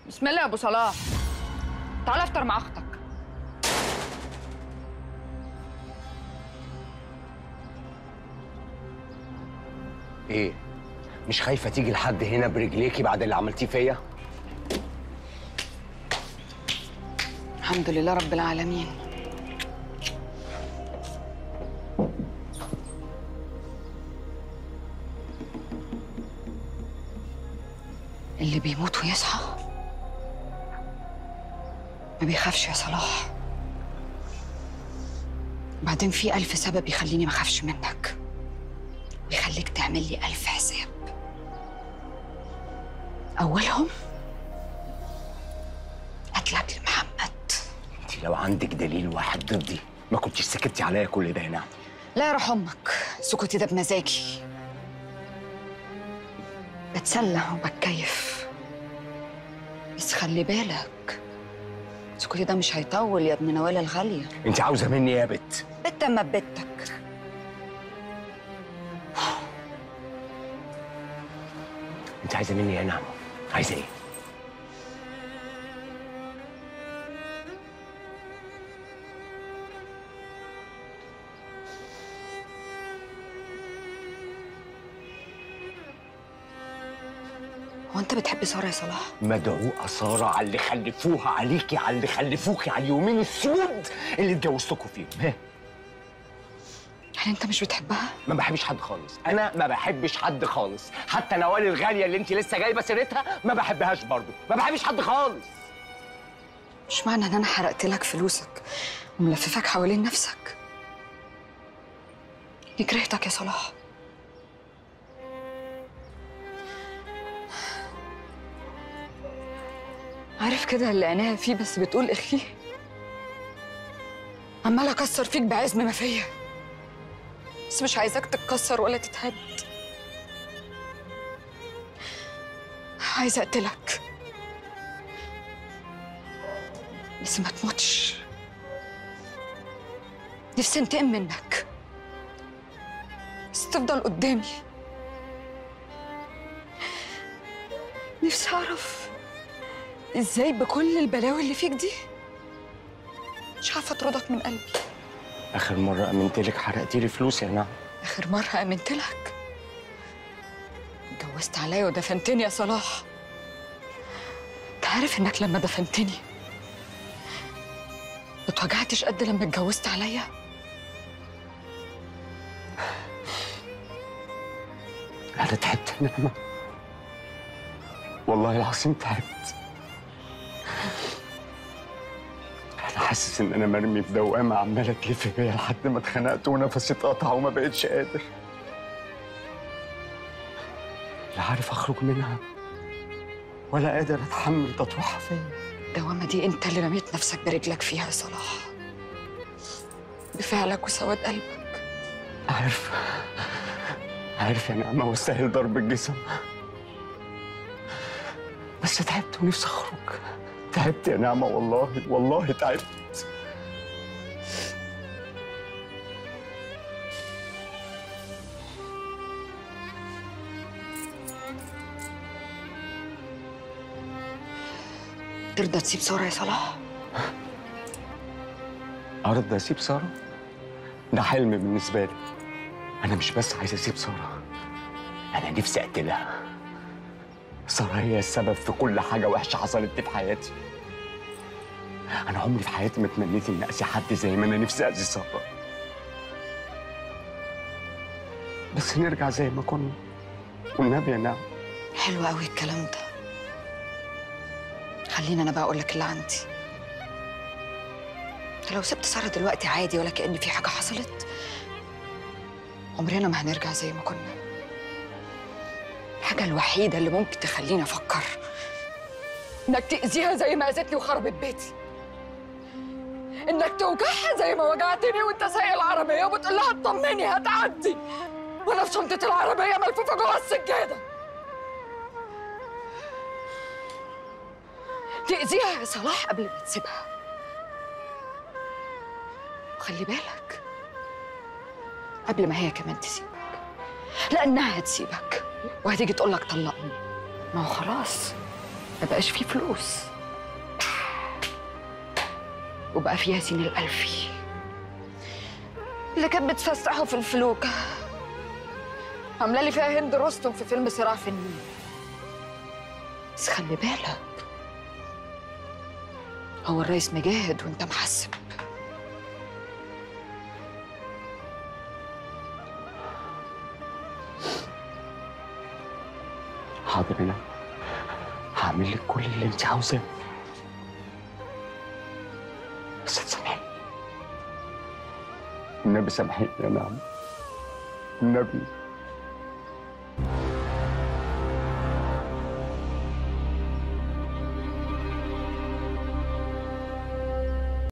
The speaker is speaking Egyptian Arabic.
بسم الله يا ابو صلاح تعال افطر مع اختك ايه مش خايفه تيجي لحد هنا برجليكي بعد اللي عملتيه فيا الحمد لله رب العالمين اللي بيموت ويصحى ما بيخافش يا صلاح بعدين في ألف سبب يخليني ما أخافش منك بيخليك تعمل لي ألف حساب أولهم قتلك لمحمد انت لو عندك دليل واحد ضدي ما كنتش سكتي عليا كل ده هنا لا يروح امك سكوتي ده بمزاجي بتسلى وبتكيف بس خلي بالك سكوتي ده مش هيطول يا ابن نوال الغالية انت عاوزه مني إيه يا بت بت اما ببتك انت عايزه مني ايه يا نعمه عايزه ايه هو انت بتحب سارة يا صلاح؟ مدعوقه ساره على اللي خلفوها عليكي على اللي خلفوكي على اليومين السود اللي اتجوزتكوا فيهم ها هل انت مش بتحبها؟ ما بحبش حد خالص انا ما بحبش حد خالص حتى نوال الغاليه اللي انت لسه جايبه سيرتها ما بحبهاش برضو ما بحبش حد خالص مش معنى ان انا حرقت لك فلوسك وملففك حوالين نفسك إني كرهتك يا صلاح عارف كده اللي عينيها فيه بس بتقول اخيه عمال اكسر فيك بعزم ما فيا بس مش عايزاك تتكسر ولا تتهد عايزه اقتلك بس ما تموتش نفسي انتقم منك بس تفضل قدامي نفسي اعرف ازاي بكل البلاوي اللي فيك دي مش عارفه اطردك من قلبي اخر مره امنت لك حرقتي لي فلوس يا نعم اخر مره امنت لك اتجوزت عليا ودفنتني يا صلاح انت عارف انك لما دفنتني ما اتوجعتش قد لما اتجوزت عليا انا تعبت يا نعمه والله العظيم تعبت انا حاسس ان انا مرمي في دوامه عماله تلف بيا لحد ما اتخنقت ونفسي اتقطع وما بقتش قادر لا عارف اخرج منها ولا قادر اتحمل تطويحها فيا الدوامه دي انت اللي رميت نفسك برجلك فيها يا صلاح بفعلك وسواد قلبك عارف عارف يا نعمة واستاهل ضرب الجسم بس تعبت ونفسي اخرج تعبت يا نعمة والله والله تعبت ترضى تسيب سارة يا صلاح أرضى أسيب سارة؟ ده حلم بالنسبة لي أنا مش بس عايز أسيب سارة أنا نفسي أقتلها سارة هي السبب في كل حاجة وحشة حصلت لي في حياتي أنا عمري في حياتي ما تمنيت إني أذي حد زي ما أنا نفسي أذي سارة بس نرجع زي ما كنا والنبي يا نعم حلو قوي الكلام ده خليني انا بقى اقول لك اللي عندي انت لو سبت ساره دلوقتي عادي ولا كأن في حاجه حصلت عمرنا ما هنرجع زي ما كنا الحاجه الوحيده اللي ممكن تخليني افكر انك تاذيها زي ما اذتني وخربت بيتي انك توجعها زي ما وجعتني وانت سايق العربيه وبتقول لها اطمني هتعدي وانا في شنطه العربيه ملفوفه جوه السجاده تأذيها يا صلاح قبل ما تسيبها وخلي بالك قبل ما هي كمان تسيبك لأنها هتسيبك وهتيجي تقول لك طلقني ما هو خلاص ما بقاش فيه فلوس وبقى في ياسين الألفي اللي كانت بتفسحه في الفلوكة عامله لي فيها هند رستم في فيلم صراع في النيل بس خلي بالك هو الرئيس مجاهد وانت محسب حاضر انا هعمل لك كل اللي انت عاوزاه بس تسامحيني النبي سامحيني يا نعم النبي